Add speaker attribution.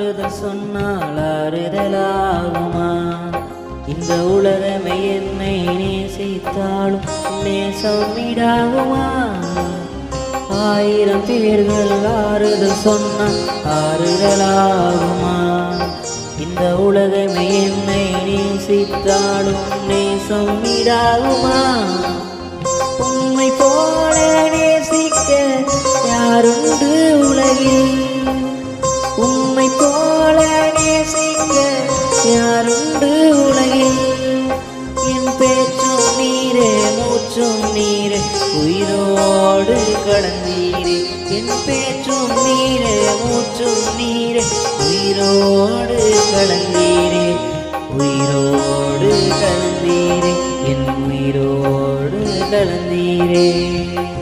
Speaker 1: ஆறுதல் சொன்னால் ஆறுதலாகுமா இந்த உலகமே என்னை நேசித்தாலும் நேசம் விடாகுமா ஆயிரம் பேர்கள் ஆறுதல் சொன்னால் ஆறுதலாகுமா இந்த உலகமே என்னை நேசித்தாலும் நேசம் விடாகுமா உம்மை போல நேசிக்க யாருண்டு உலகில் உம்மை போல நேசிக்க யாருண்டு உலகில் என் பேச்சும் நீரே மூச்சும் நீரே உயிரோடு கலந்தீரே என் பேச்சும் நீரே மூச்சும் நீரே உயிரோடு கலந்தீரே உயிரோடு கலந்தீரே என் உயிரோடு கலந்தீரே